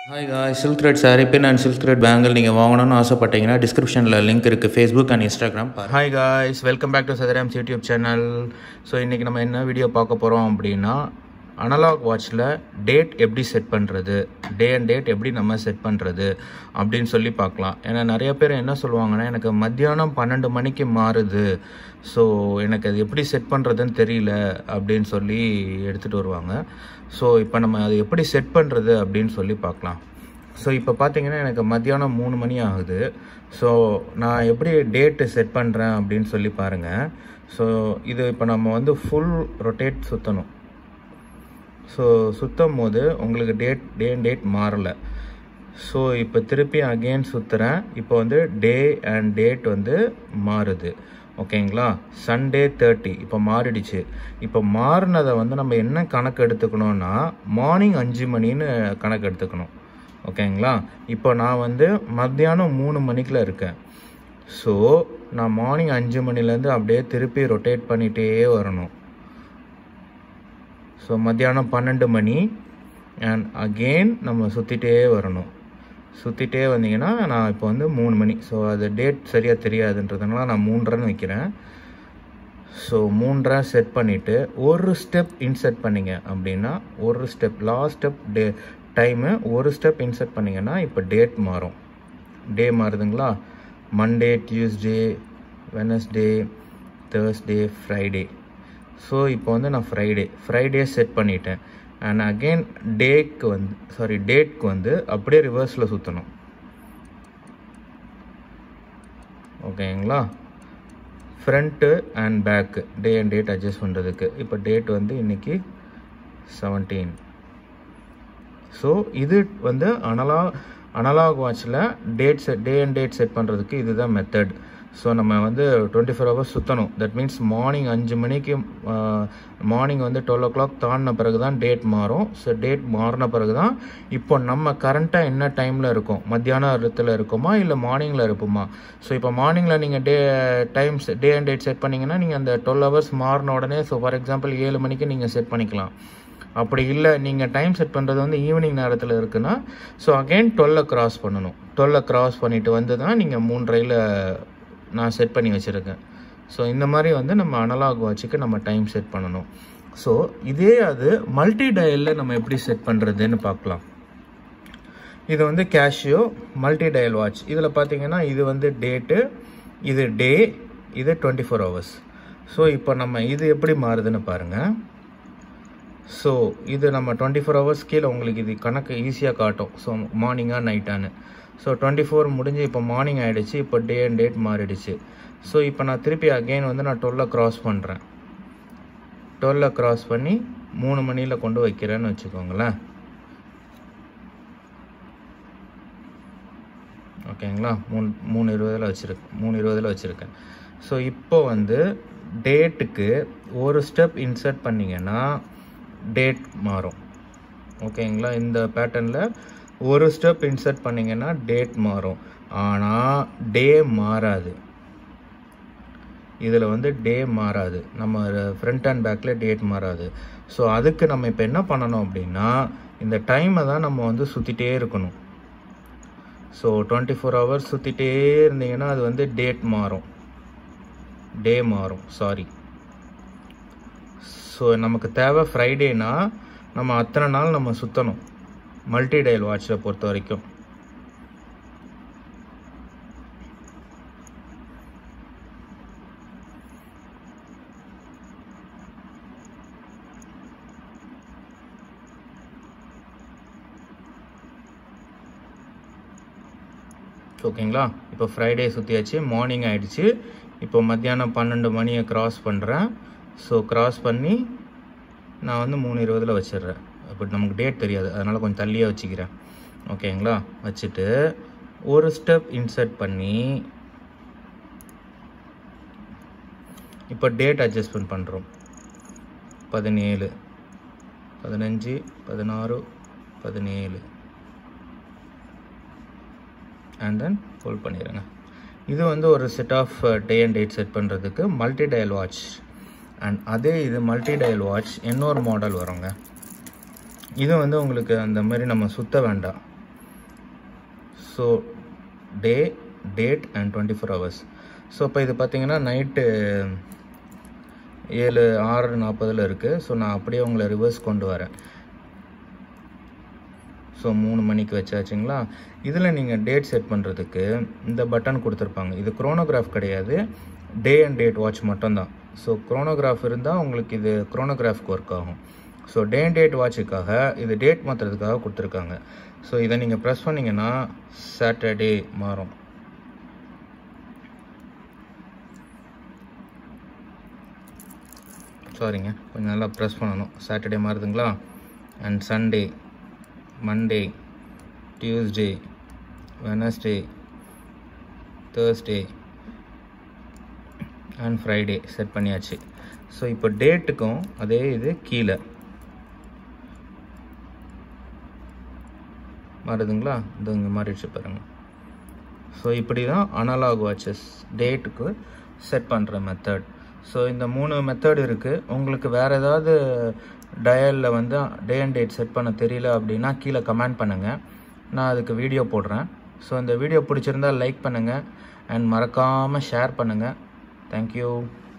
hi guys silk thread sari pin and silk thread bangle நீங்கள் வாங்கணும்னு ஆசைப்பட்டீங்கன்னா டிஸ்கிரிப்ஷனில் லிங்க் இருக்குது Facebook and Instagram hi guys welcome back to சதராம்ஸ் யூடியூப் சேனல் ஸோ இன்றைக்கி நம்ம என்ன வீடியோ பார்க்க போகிறோம் அப்படின்னா அனலாக் வாட்சில் டேட் எப்படி செட் பண்ணுறது டே அண்ட் டேட் எப்படி நம்ம செட் பண்ணுறது அப்படின்னு சொல்லி பார்க்கலாம் ஏன்னா நிறைய பேர் என்ன சொல்லுவாங்கன்னா எனக்கு மத்தியானம் பன்னெண்டு மணிக்கு மாறுது ஸோ எனக்கு அது எப்படி செட் பண்ணுறதுன்னு தெரியல அப்படின்னு சொல்லி எடுத்துகிட்டு வருவாங்க ஸோ இப்போ நம்ம அதை எப்படி செட் பண்ணுறது அப்படின்னு சொல்லி பார்க்கலாம் ஸோ இப்போ பார்த்தீங்கன்னா எனக்கு மத்தியானம் மூணு மணி ஆகுது ஸோ நான் எப்படி டேட்டு செட் பண்ணுறேன் அப்படின்னு சொல்லி பாருங்கள் ஸோ இது இப்போ நம்ம வந்து ஃபுல் ரொட்டேட் சுற்றணும் ஸோ சுற்றும் போது உங்களுக்கு டேட் டே அண்ட் டேட் மாறலை ஸோ இப்போ திருப்பி அகெயின் சுற்றுறேன் இப்போ வந்து டே அண்ட் டேட் வந்து மாறுது ஓகேங்களா சண்டே தேர்ட்டி இப்போ மாறிடுச்சு இப்போ மாறினதை வந்து நம்ம என்ன கணக்கு எடுத்துக்கணும்னா மார்னிங் அஞ்சு மணின்னு கணக்கு எடுத்துக்கணும் ஓகேங்களா இப்போ நான் வந்து மத்தியானம் மூணு மணிக்குள்ள இருக்கேன் ஸோ நான் மார்னிங் அஞ்சு மணிலேருந்து அப்படியே திருப்பி ரொட்டேட் பண்ணிகிட்டே வரணும் ஸோ மத்தியானம் பன்னெண்டு மணி அண்ட் அகெயின் நம்ம சுற்றிட்டே வரணும் சுற்றிட்டே வந்தீங்கன்னா நான் இப்போ வந்து மூணு மணி ஸோ அது டேட் சரியாக தெரியாதுன்றதுனால நான் மூன்றரைன்னு வைக்கிறேன் ஸோ மூன்றரை செட் பண்ணிவிட்டு ஒரு ஸ்டெப் இன்செர்ட் பண்ணிங்க அப்படின்னா ஒரு step last step day time ஒரு ஸ்டெப் இன்செர்ட் பண்ணிங்கன்னா இப்போ டேட் மாறும் டே மாறுதுங்களா Monday Tuesday Wednesday Thursday Friday so இப்போ வந்து நான் ஃப்ரைடே ஃப்ரைடே செட் பண்ணிட்டேன் அண்ட் அகெயின் டேக்கு வந்து சாரி டேட்க்கு வந்து அப்படியே ரிவர்ஸில் சுற்றணும் ஓகேங்களா front and back day and date adjust பண்ணுறதுக்கு இப்போ டேட் வந்து இன்றைக்கி செவன்டீன் ஸோ இது வந்து அனலாக் அனலாக் வாட்சில் date set day and date set பண்ணுறதுக்கு இதுதான் மெத்தட் ஸோ நம்ம வந்து டுவெண்ட்டி ஃபோர் ஹவர்ஸ் சுற்றணும் தட் மீன்ஸ் மார்னிங் அஞ்சு மணிக்கு மார்னிங் வந்து டுவெல் ஓ கிளாக் தாண்டின பிறகு தான் டேட் மாறும் ஸோ டேட் மாறின பிறகு தான் இப்போ நம்ம கரண்ட்டாக என்ன டைமில் இருக்கோம் மத்தியான இடத்துல இருக்குமா இல்லை மார்னிங்கில் இருப்போமா ஸோ இப்போ மார்னிங்கில் நீங்கள் day times day and date set பண்ணிங்கன்னா நீங்கள் அந்த டுவெல் ஹவர்ஸ் மாறின உடனே ஸோ ஃபார் எக்ஸாம்பிள் ஏழு மணிக்கு நீங்கள் செட் பண்ணிக்கலாம் அப்படி இல்லை நீங்கள் டைம் செட் பண்ணுறது வந்து ஈவினிங் நேரத்தில் இருக்குன்னா ஸோ அகெயின் டுவெல்லை க்ராஸ் பண்ணணும் டுவெல்லை க்ராஸ் பண்ணிவிட்டு வந்து தான் நீங்கள் மூன்றையில் நான் செட் பண்ணி வச்சுருக்கேன் ஸோ இந்த மாதிரி வந்து நம்ம அனலாக் வாட்சுக்கு நம்ம டைம் செட் பண்ணணும் ஸோ இதே அது மல்டி டயலில் நம்ம எப்படி செட் பண்ணுறதுன்னு பார்க்கலாம் இது வந்து கேஷியோ மல்டி டயல் வாட்ச் இதில் பார்த்தீங்கன்னா இது வந்து டேட்டு இது டே இது டுவெண்ட்டி ஃபோர் ஹவர்ஸ் ஸோ இப்போ நம்ம இது எப்படி மாறுதுன்னு பாருங்கள் ஸோ இது நம்ம டுவெண்ட்டி ஃபோர் ஹவர்ஸ் கீழே உங்களுக்கு இது கணக்கு ஈஸியாக காட்டும் ஸோ மார்னிங்காக நைட்டானு ஸோ டுவெண்ட்டி ஃபோர் முடிஞ்சு இப்போ மார்னிங் ஆகிடுச்சு இப்போ டே அண்ட் டேட் மாறிடுச்சு ஸோ இப்போ நான் திருப்பி அகெயின் வந்து நான் டுவெல்ல க்ராஸ் பண்ணுறேன் டுவெல்ல க்ராஸ் பண்ணி மூணு மணியில் கொண்டு வைக்கிறேன்னு வச்சுக்கோங்களேன் ஓகேங்களா மூணு மூணு இருபதில் வச்சுருக்கேன் மூணு இருபதில் வச்சுருக்கேன் ஸோ இப்போ வந்து டேட்டுக்கு ஒரு ஸ்டெப் இன்சர்ட் பண்ணிங்கன்னா டேட் மாறும் ஓகேங்களா இந்த பேட்டர்னில் ஒரு ஸ்டெப் இன்சர்ட் பண்ணிங்கன்னா டேட் மாறும் ஆனால் டே மாறாது இதில் வந்து டே மாறாது நம்ம ஃப்ரண்ட் அண்ட் பேக்கில் டேட் மாறாது ஸோ அதுக்கு நம்ம இப்போ என்ன பண்ணணும் அப்படின்னா இந்த டைமை தான் நம்ம வந்து சுற்றிட்டே இருக்கணும் ஸோ டுவெண்ட்டி ஃபோர் ஹவர்ஸ் சுற்றிட்டே இருந்தீங்கன்னா அது வந்து டேட் மாறும் டே மாறும் சாரி ஸோ நமக்கு தேவை ஃப்ரைடேனா நம்ம அத்தனை நாள் நம்ம சுற்றணும் மல்டி டயல் வாட்சில் பொறுத்த வரைக்கும் ஓகேங்களா இப்போ ஃப்ரைடே சுற்றியாச்சு மார்னிங் ஆகிடுச்சு இப்போ மத்தியானம் பன்னெண்டு மணியை க்ராஸ் பண்ணுறேன் ஸோ க்ராஸ் பண்ணி நான் வந்து மூணு இருபதில் வச்சிடுறேன் பட் நமக்கு டேட் தெரியாது அதனால் கொஞ்சம் தள்ளியே வச்சுக்கிறேன் ஓகேங்களா வச்சுட்டு ஒரு ஸ்டெப் இன்சர்ட் பண்ணி இப்போ டேட் அட்ஜஸ்ட்மெண்ட் பண்ணுறோம் பதினேழு பதினஞ்சு பதினாறு பதினேழு அண்ட் தென் ஹோல்ட் பண்ணிடுங்க இது வந்து ஒரு set of day and date set பண்ணுறதுக்கு மல்டி டயல் வாட்ச் அண்ட் அதே இது மல்டி டயல் வாட்ச் இன்னொரு மாடல் வருங்க இது வந்து உங்களுக்கு அந்த மாதிரி நம்ம சுற்ற வேண்டாம் so day date and twenty four hours so இப்போ இது பார்த்தீங்கன்னா நைட்டு ஏழு ஆறு நாற்பதில் இருக்குது ஸோ நான் அப்படியே உங்களை ரிவர்ஸ் கொண்டு வரேன் ஸோ மூணு மணிக்கு வச்சாச்சுங்களா இதில் நீங்கள் டேட் செட் பண்ணுறதுக்கு இந்த பட்டன் கொடுத்துருப்பாங்க இது குரோனோகிராஃப் கிடையாது டே அண்ட் டேட் வாட்ச் மட்டும்தான் ஸோ குரோனோகிராஃப் இருந்தால் உங்களுக்கு இது குரோனோகிராஃப்க்கு ஒர்க் ஆகும் ஸோ டே அண்ட் டேட் வாட்சுக்காக இது டேட் மாற்றுறதுக்காக கொடுத்துருக்காங்க ஸோ இதை நீங்கள் ப்ரெஸ் பண்ணிங்கன்னா சாட்டர்டே மாறும் சாரிங்க கொஞ்சம் நல்லா ப்ரெஸ் பண்ணணும் சாட்டர்டே மாறுதுங்களா and Sunday Monday Tuesday Wednesday Thursday and Friday set பண்ணியாச்சு ஸோ இப்போ டேட்டுக்கும் அதே இது கீழே மாறுதுங்களா இது இங்கே மாறிடுச்சு பாருங்கள் ஸோ இப்படி தான் அனலாக் வாட்சஸ் டேட்டுக்கு செட் பண்ணுற மெத்தட் ஸோ இந்த மூணு மெத்தட் இருக்குது உங்களுக்கு வேறு ஏதாவது டயலில் வந்து டே அண்ட் டேட் செட் பண்ண தெரியல அப்படின்னா கீழே கமெண்ட் பண்ணுங்கள் நான் அதுக்கு வீடியோ போடுறேன் ஸோ இந்த வீடியோ பிடிச்சிருந்தால் லைக் பண்ணுங்கள் அண்ட் மறக்காமல் ஷேர் பண்ணுங்கள் தேங்க்யூ